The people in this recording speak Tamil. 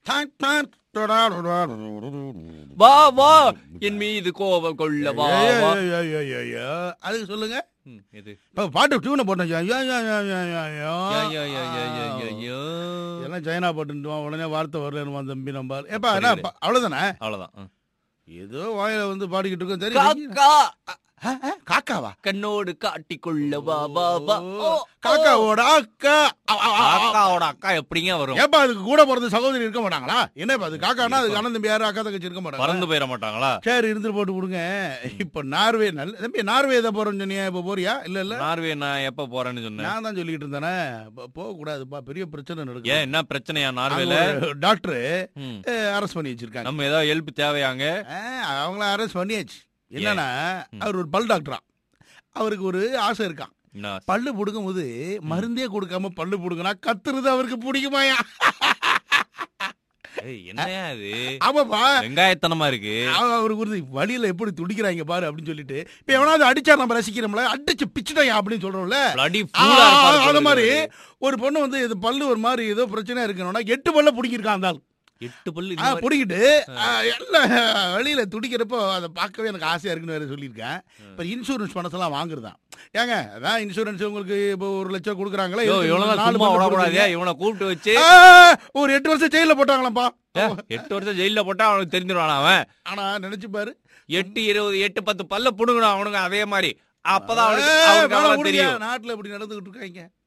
வா வா என் மீது கோபம் கொள்ள வா வா அதுக்கு சொல்லுங்க ம், எது இப்ப பாட்டு டியூனை போட்டேன் யா, யா, யா, யா, யா, யா, யா. யா, யா, யா, யா, யா, யா, யா. எல்லாம் சைனா பாட்டுன்ட்டுவான் உடனே வார்த்தை வரலன்னு தம்பி நம்ப ஏப்பா என்ன ப- அவ்வளவுதானே அவ்வளவுதான் ம். ஏதோ வாயில வந்து பாடிக்கிட்டு இருக்கோம் சரி காக்கா ஆ, ஆ, காக்காவா கண்ணோடு காட்டிக்கொள்ள வா வா வா ஓ, காக்காவோட அக்கா அ, அ, அ, அ. காக்காவோட அக்கா எப்படிங்க வரும் ஏப்பா அதுக்கு கூட பிறந்த சகோதரி இருக்க மாட்டாங்களா என்னப்பா அது காக்கானா அதுக்கு அண்ணன் தம்பி யாரும் அக்கா தங்கச்சி இருக்க மாட்டாங்க பறந்து போயிட மாட்டாங்களா சரி இருந்துட்டு போட்டு கொடுங்க இப்ப நார்வே நல்ல தம்பி நார்வே தான் போறேன்னு சொன்னியா இப்ப போறியா இல்ல இல்ல நார்வே நான் எப்ப போறேன்னு சொன்னேன் நான் தான் சொல்லிக்கிட்டு இருந்தேனே போக கூடாதுப்பா பெரிய பிரச்சனை ஏன் நடக்குது என்ன பிரச்சனையா நார்வேல டாக்டர் ம். அரெஸ்ட் பண்ணி வச்சிருக்காங்க நம்ம ஏதாவது ஹெல்ப் தேவையாங்க ஆ, அவங்கள அரெஸ்ட் பண்ணியாச்சு என்னன்னா அவர் ஒரு பல் டாக்டரா அவருக்கு ஒரு ஆசை இருக்கான் என்ன? பல்லு புடுங்கும் போது மருந்தே கொடுக்காம பல்லு புடுங்கினா கத்துறது அவருக்கு பிடிக்குமாயா ஏய், என்னையா இது ஆமாப்பா வெங்காயத்தனமா இருக்கு அவ- அவருக்கு ஒரு வழியில எப்படி துடிக்கிறாங்க பாரு அப்படின்னு சொல்லிட்டு இப்ப எவனாவது அடிச்சா நம்ம ரசிக்கிறோம்ல அடிச்சு பிச்சுட்டாயா அப்படின்னு சொல்றோம்ல Bloody ஆ, fool ஆ இருப்பாரு அத போல மாதிரி இருக்கு. ஒரு பொண்ணு வந்து இது பல்லு ஒரு மாதிரி ஏதோ பிரச்சனை இருக்கணும்னா எட்டு பல்ல பிடிக்கிருக்கான் அந்த ஆள் எட்டு பல்லு இந்த ஆ, மாதிரி- பிடிக்கிட்டு ஆ, எல்லாம் வெளியில துடிக்கிறப்போ அதை பார்க்கவே எனக்கு ஆசையா இருக்குன்னு வேற சொல்லியிருக்கேன் இப்ப இன்சூரன்ஸ் பணத்தெல்லாம் வாங்குறதான் ஏங்க அதான் இன்சூரன்ஸ் உங்களுக்கு இப்போ ஒரு லட்சம் கொடுக்குறாங்களா யோ, இதுக்கு இவனெல்லாம் நாலு சும்மா பல்லு விடக்கூடாது கொடுக்குறீங்க. இவனை கூப்பிட்டு வச்சு ஆ, ஒரு எட்டு வருஷம் ஜெயில போட்டாங்களாப்பா ஏ, எட்டு வருஷம் ஜெயில போட்டா அவனுக்கு தெரிஞ்சிருவான் அவன் ஆனா நினைச்சு பாரு எட்டு இருபது எட்டு பத்து பல்ல புடுங்கணும் அவனுங்க அதே மாதிரி அப்பதான் அவனுக்கு ஏய், அவனுக்கு வேணாம் அவ்வளவு விடுங்க. தெரியும் நாட்டுல இப்படி நடந்துகிட்டு இருக்காங்க